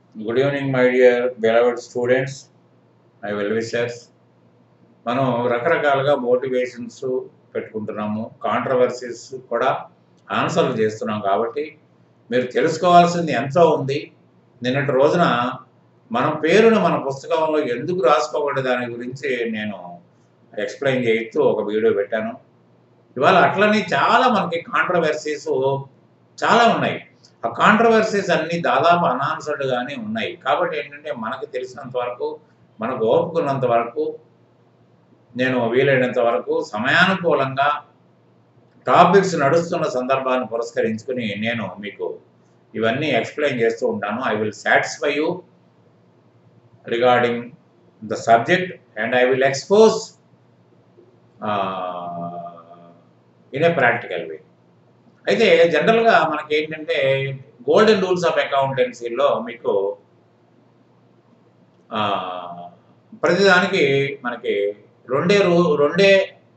good evening my dear beloved students my well wishers మనం రకరకాలుగా motivations పెట్టుకుంటున్నాము controversies కూడా ఆన్సర్లు చేస్తున్నాం కాబట్టి మీరు తెలుసుకోవాల్సింది ఎంతో ఉంది నిన్నటి రోజున మన పేరును మన పుస్తకంలో ఎందుకు రాసుకోకూడదు దాని గురించి నేను ఎక్స్ప్లెయిన్ చేస్తూ ఒక వీడియో పెట్టాను ఇవాళ అట్లనే చాలా మనకి కాంట్రవర్సీస్ చాలా ఉన్నాయి ఆ కాంట్రవర్సీస్ అన్ని దాదాపు అనాన్సర్డ్గానే ఉన్నాయి కాబట్టి ఏంటంటే మనకు తెలిసినంత వరకు మనకు ఓపుకున్నంత వరకు నేను వీలైనంత వరకు సమయానుకూలంగా టాపిక్స్ నడుస్తున్న సందర్భాన్ని పురస్కరించుకుని నేను మీకు ఇవన్నీ ఎక్స్ప్లెయిన్ చేస్తూ ఉంటాను I will satisfy you regarding the subject and I will expose in a practical way అయితే జనరల్గా మనకి ఏంటంటే గోల్డెన్ రూల్స్ ఆఫ్ అకౌంటెన్సీలో మీకు ఆ, ప్రతిదానికి మనకి రెండే రూ రెండే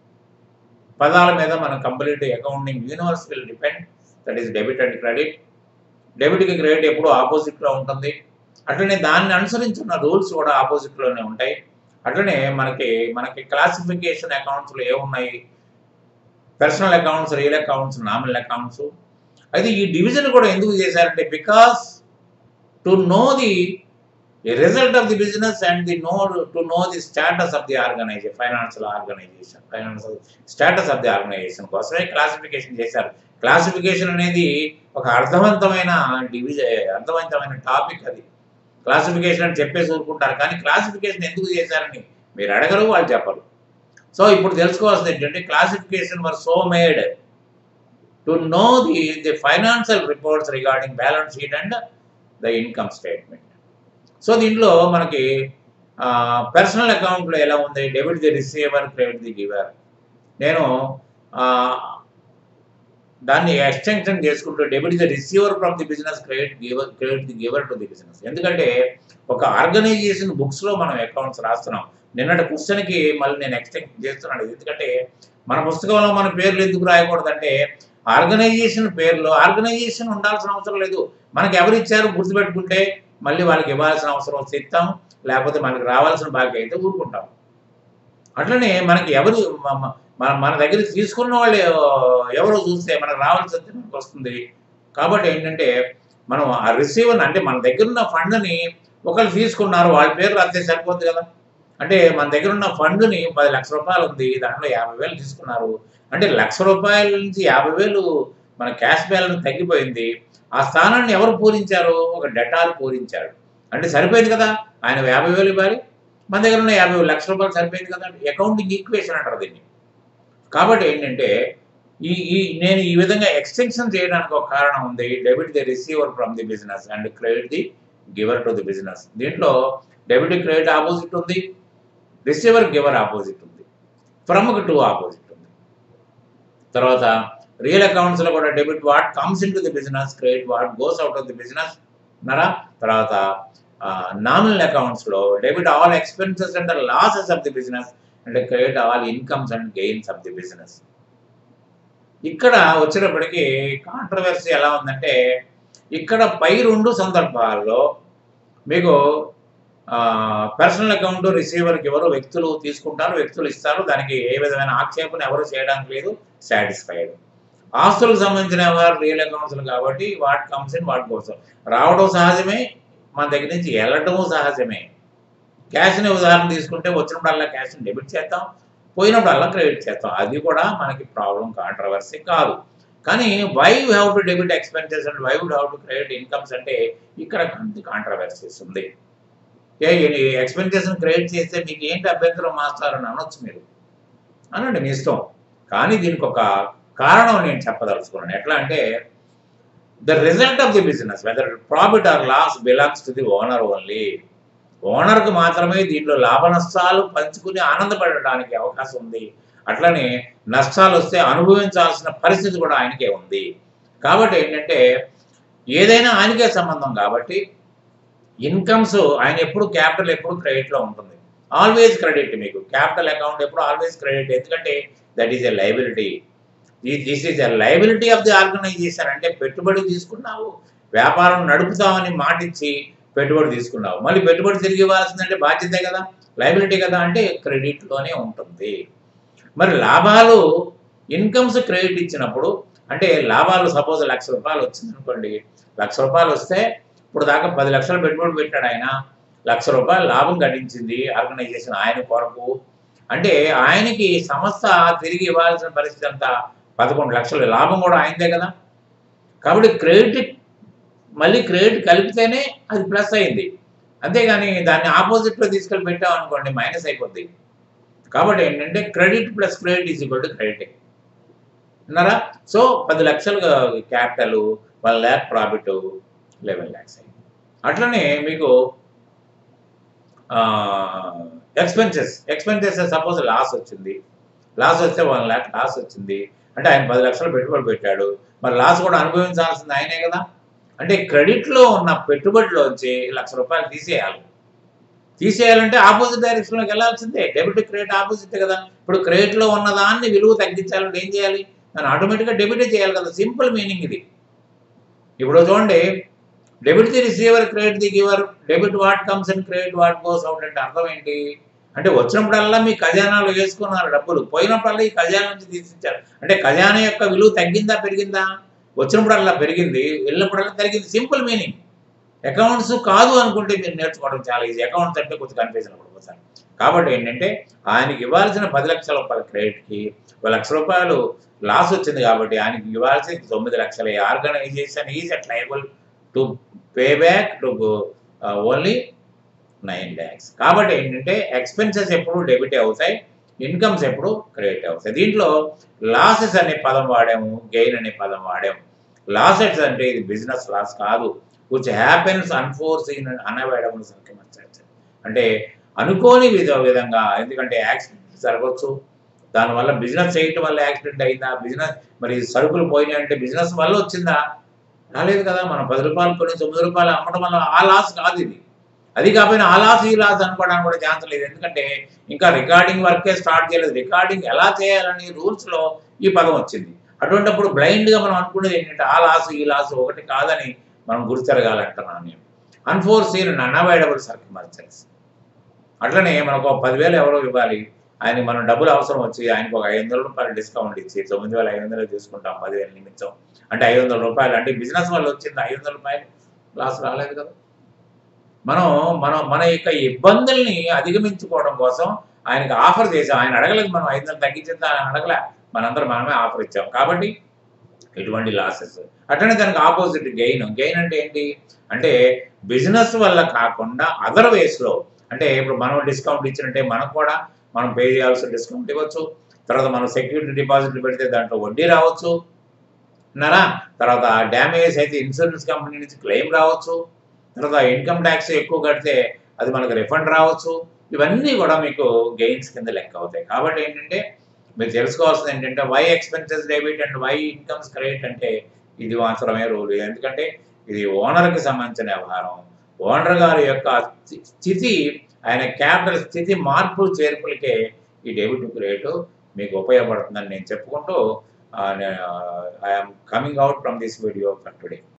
పదాల మీద మన complete accounting universe will depend that is debit and credit డెబిట్కి క్రెడిట్ ఎప్పుడు ఆపోజిట్లో ఉంటుంది అట్లనే దాన్ని అనుసరించిన రూల్స్ కూడా ఆపోజిట్లోనే ఉంటాయి అట్లనే మనకి మనకి క్లాసిఫికేషన్ అకౌంట్స్లో ఏమున్నాయి personal accounts real accounts nominal accounts అయితే ఈ డివిజన్ కూడా ఎందుకు చేశారంటే because to know the result of the business and the know to know the status of the organisation financial organisation financial status of the organisation కోసమే classification చేశారు classification అనేది ఒక అర్థవంతమైన డివిజన్ అర్థవంతమైన టాపిక్ అది క్లాసిఫికేషన్ అని చెప్పేసి ఊరుకుంటారు కానీ క్లాసిఫికేషన్ ఎందుకు చేశారని మీరు అడగరు వాళ్ళు చెప్పరు సో ఇప్పుడు తెలుసుకోవాల్సింది ఏంటంటే classification were so made to know the the financial reports regarding balance sheet and the income statement so దీంట్లో మనకి పర్సనల్ అకౌంట్లో ఎలా ఉంది debit the receiver credit the giver నేను ఆ, దాన్ని ఎక్స్టెన్షన్ చేసుకుంటూ debit the receiver from the business credit giver credit the giver to the business ఎందుకంటే ఒక ఆర్గనైజేషన్ బుక్స్లో మనం అకౌంట్స్ రాస్తున్నాం నిన్నటి క్వశ్చన్కి మళ్ళీ నేను ఎక్స్టెండ్ చేస్తున్నాను ఎందుకంటే మన పుస్తకంలో మన పేర్లు ఎందుకు రాయకూడదంటే ఆర్గనైజేషన్ పేర్లు ఆర్గనైజేషన్ ఉండాల్సిన అవసరం లేదు మనకి ఎవరు ఇచ్చారు గుర్తుపెట్టుకుంటే మళ్ళీ వాళ్ళకి ఇవ్వాల్సిన అవసరం వస్తే ఇస్తాం లేకపోతే మనకి రావాల్సిన బాకీ అయితే ఊరుకుంటాం అట్లనే మనకి ఎవరు మ- మ- మన మన దగ్గర తీసుకున్న వాళ్ళు ఎవరో చూస్తే మనకు రావాల్సి వస్తే మనకు వస్తుంది కాబట్టి ఏంటంటే మనం ఆ రిసీవర్ అంటే మన దగ్గర ఉన్న ఫండ్ని ఒకళ్ళు తీసుకున్నారు వాళ్ళ పేరు రాస్తే సరిపోద్ది కదా అంటే మన దగ్గర ఉన్న ఫండ్ని పది లక్షల రూపాయలు ఉంది దాంట్లో యాభై వేలు తీసుకున్నారు అంటే లక్ష రూపాయల నుంచి యాభై వేలు మన క్యాష్ బ్యాలెన్స్ తగ్గిపోయింది ఆ స్థానాన్ని ఎవరు పూరించారు ఒక డెటార్ పూరించాడు అంటే సరిపోయింది కదా ఆయన యాభై వేలు ఇవ్వాలి మన దగ్గర ఉన్న యాభై వేలు లక్ష రూపాయలు సరిపోయింది కదా అకౌంటింగ్ ఈక్వేషన్ అంటారు దీన్ని కాబట్టి ఏంటంటే ఈ ఈ నేను ఈ విధంగా ఎక్స్టెన్షన్ చేయడానికి ఒక కారణం ఉంది debit the receiver from the business and credit the giver to the business దీంట్లో డెబిట్ క్రెడిట్ ఆపోజిట్ ఉంది రిసీవర్ గివర్ ఆపోజిట్ ఉంది ఫ్రమ్కి టూ ఆపోజిట్ ఉంది తర్వాత రియల్ అకౌంట్స్లో కూడా debit what comes in to the business credit what goes out of the business నరా తర్వాత నామినల్ అకౌంట్స్లో debit all expenses and losses of the business and credit all incomes and gains of the business ఇక్కడ వచ్చినప్పటికీ controversy ఎలా ఉందంటే ఇక్కడ పై రెండు సందర్భాల్లో మీకు పర్సనల్ అకౌంట్ రిసీవర్కి ఎవరు వ్యక్తులు తీసుకుంటారు వ్యక్తులు ఇస్తారు దానికి ఏ విధమైన ఆక్షేపణ ఎవరు చేయడానికి లేదు సాటిస్ఫైడ్ ఆస్తులకు సంబంధించిన వారు రియల్ అకౌంట్స్ కాబట్టి వాట్ కమ్స్ ఇన్ వాట్ కోసం రావడం సహజమే మన దగ్గర నుంచి వెళ్ళటము సహజమే క్యాష్ని ఉదాహరణ తీసుకుంటే వచ్చినప్పుడల్లా క్యాష్ని డెబిట్ చేస్తాం పోయినప్పుడల్లా క్రెడిట్ చేస్తాం అది కూడా మనకి ప్రాబ్లం కాంట్రవర్సీ కాదు కానీ why you have to debit expenses and why would have to credit incomes అంటే ఇక్కడ కాంట్రవర్సీస్ ఉంది ఏ ఎక్స్పెన్సెస్ని క్రెడిట్ చేస్తే మీకు ఏంటి అభ్యంతరం మాస్టర్ అని అనొచ్చు మీరు అనండి మీ ఇష్టం కానీ దీనికి ఒక కారణం నేను చెప్పదలుచుకున్నాను ఎట్లా అంటే the result of the business whether profit or loss belongs to the owner only ఓనర్కి మాత్రమే దీంట్లో లాభ నష్టాలు పంచుకుని ఆనందపడడానికి అవకాశం ఉంది అట్లనే నష్టాలు వస్తే అనుభవించాల్సిన పరిస్థితి కూడా ఆయనకే ఉంది కాబట్టి ఏంటంటే ఏదైనా ఆయనకే సంబంధం కాబట్టి ఇన్కమ్స్ ఆయన ఎప్పుడు క్యాపిటల్ ఎప్పుడు క్రెడిట్లో ఉంటుంది ఆల్వేస్ క్రెడిట్ మీకు క్యాపిటల్ అకౌంట్ ఎప్పుడు ఆల్వేస్ క్రెడిట్ ఎందుకంటే that is a liability this is a liability of the organisation అంటే పెట్టుబడి తీసుకున్నావు వ్యాపారం నడుపుతామని మాటిచ్చి పెట్టుబడి తీసుకున్నావు మళ్ళీ పెట్టుబడి తిరిగి ఇవ్వాల్సిందంటే బాధ్యతే కదా లైబిలిటీ కదా అంటే క్రెడిట్లోనే ఉంటుంది మరి లాభాలు ఇన్కమ్స్ క్రెడిట్ ఇచ్చినప్పుడు అంటే లాభాలు సపోజ్ లక్ష రూపాయలు వచ్చింది అనుకోండి లక్ష రూపాయలు వస్తే ఇప్పుడు దాకా పది లక్షలు పెట్టుబడి పెట్టాడు ఆయన లక్ష రూపాయలు లాభం గడించింది ఆర్గనైజేషన్ ఆయన కొరకు అంటే ఆయనకి సంస్థ తిరిగి ఇవ్వాల్సిన పరిస్థితి అంతా పదకొండు లక్షలు లాభం కూడా ఆయనదే కదా కాబట్టి క్రెడిట్ మళ్ళీ క్రెడిట్ కలిపితేనే అది ప్లస్ అయింది అంతేగాని దాన్ని ఆపోజిట్లో తీసుకెళ్ళి పెట్టాం అనుకోండి మైనస్ అయిపోద్ది కాబట్టి ఏంటంటే credit plus credit is equal to credit విన్నారా సో పది లక్షలు capital one lakh profit eleven lakhs అయింది అట్లనే మీకు ఎక్స్పెన్సెస్ ఎక్స్పెన్సెస్ సపోజ్ లాస్ వచ్చింది లాస్ వస్తే వన్ ల్యాక్ లాస్ వచ్చింది అంటే ఆయన పది లక్షలు పెట్టుబడి పెట్టాడు మరి లాస్ కూడా అనుభవించాల్సింది ఆయనే కదా అంటే క్రెడిట్లో ఉన్న పెట్టుబడిలోంచి లక్ష రూపాయలు తీసేయాలి తీసేయాలంటే ఆపోజిట్ డైరెక్షన్లోకి వెళ్ళాల్సిందే డెబిట్ క్రెడిట్ ఆపోజిట్ కదా ఇప్పుడు క్రెడిట్లో ఉన్న దాన్ని విలువ తగ్గించాలంటే ఏం చేయాలి దాన్ని ఆటోమేటిక్గా డెబిటే చేయాలి కదా సింపుల్ మీనింగ్ ఇది ఇప్పుడు చూడండి debit the receiver credit the giver debit what comes and credit what goes out అంటే అర్థం ఏంటి అంటే వచ్చినప్పుడల్లా మీ ఖజానాలో వేసుకున్నారు డబ్బులు పోయినప్పుడల్లా ఈ ఖజానా నుంచి తీసిచ్చారు అంటే ఖజానా యొక్క విలువ తగ్గిందా పెరిగిందా వచ్చినప్పుడల్లా పెరిగింది వెళ్ళినప్పుడల్లా తరిగింది సింపుల్ మీనింగ్ అకౌంట్స్ కాదు అనుకుంటే మీరు నేర్చుకోవడం చాలా ఈజీ అకౌంట్స్ అంటే కొంచెం కన్ఫ్యూజన్ పడిపోతారు కాబట్టి ఏంటంటే ఆయనకి ఇవ్వాల్సిన పది లక్షల రూపాయల క్రెడిట్కి ఒక లక్ష రూపాయలు లాస్ వచ్చింది కాబట్టి ఆయనకి ఇవ్వాల్సిన తొమ్మిది లక్షల organisation is at liable to pay back to only nine lakhs కాబట్టి ఏంటంటే ఎక్స్పెన్సెస్ ఎప్పుడు డెబిట్ అవుతాయి ఇన్కమ్స్ ఎప్పుడు క్రెడిట్ అవుతాయి దీంట్లో లాసెస్ అనే పదం వాడాము గెయిన్ అనే పదం వాడాము లాసెస్ అంటే ఇది బిజినెస్ లాస్ కాదు which happens unforeseen unavoidable circumstances అంటే అనుకోని విధ విధంగా ఎందుకంటే యాక్సిడెంట్ జరగవచ్చు దానివల్ల బిజినెస్ చేయటం వల్ల యాక్సిడెంట్ అయిందా బిజినెస్ మరి సరుకులు పోయినాయి అంటే బిజినెస్ వల్ల వచ్చిందా రాలేదు కదా మనం పది రూపాయలు కొన్ని తొమ్మిది రూపాయలు అమ్మడం వల్ల ఆ లాస్ కాదు ఇది అది కాకపోయినా ఆ లాస్ ఈ లాస్ అనుకోవడానికి కూడా ఛాన్స్ లేదు ఎందుకంటే ఇంకా రికార్డింగ్ వర్కే స్టార్ట్ చేయలేదు రికార్డింగ్ ఎలా చేయాలని రూల్స్లో ఈ పదం వచ్చింది అటువంటిప్పుడు బ్లైండ్గా మనం అనుకునేది ఏంటంటే ఆ లాస్ ఈ లాస్ ఒకటి కాదని మనం గుర్తిరగాలంటున్నాను నేను అన్ఫోర్సీన్ అన్అవాయిడబుల్ సర్కమస్టెన్స్ అట్లనే మనకు ఒక పదివేలు ఎవరో ఇవ్వాలి ఆయన మనం డబ్బులు అవసరం వచ్చి ఆయనకు ఒక ఐదు వందల రూపాయలు డిస్కౌంట్ ఇచ్చి తొమ్మిది వేల ఐదు వందలు తీసుకుంటాం పదివేల నిమిత్తం అంటే ఐదు వందల రూపాయలు అంటే బిజినెస్ వల్ల వచ్చింది ఐదు వందల రూపాయలు లాస్ రాలేదు కదా మనం మనం మన యొక్క ఇబ్బందుల్ని అధిగమించుకోవడం కోసం ఆయనకి ఆఫర్ చేసాం ఆయన అడగలేదు మనం ఐదు వందలు తగ్గించేద్దాం ఆయన అడగలే మనందరం మనమే ఆఫర్ ఇచ్చాం కాబట్టి ఎటువంటి లాసెస్ అట్లనే దానికి ఆపోజిట్ గెయిన్ గెయిన్ అంటే ఏంటి అంటే బిజినెస్ వల్ల కాకుండా అదర్ వేస్లో అంటే ఇప్పుడు మనం డిస్కౌంట్ ఇచ్చినట్టే మనకు కూడా మనం పే చేయాల్సిన డిస్కౌంట్ ఇవ్వచ్చు తర్వాత మనం సెక్యూరిటీ డిపాజిట్లు పెడితే దాంట్లో వడ్డీ రావచ్చు ఉన్నారా తర్వాత డ్యామేజ్ అయితే ఇన్సూరెన్స్ కంపెనీ నుంచి క్లెయిమ్ రావచ్చు తర్వాత ఇన్కమ్ ట్యాక్స్ ఎక్కువ కడితే అది మనకు రిఫండ్ రావచ్చు ఇవన్నీ కూడా మీకు గెయిన్స్ కింద లెక్క అవుతాయి కాబట్టి ఏంటంటే మీరు తెలుసుకోవాల్సింది ఏంటంటే why expenses debit and why incomes credit అంటే ఇది మాత్రమే రూల్ ఎందుకంటే ఇది ఓనర్కి సంబంధించిన వ్యవహారం ఓనర్ గారి యొక్క స్థితి ఆయన క్యాపిటల్ స్థితి మార్పులు చేర్పులకే ఈ డెబిట్ క్రెడిట్ మీకు ఉపయోగపడుతుందని నేను చెప్పుకుంటూ I'm coming out from this video for today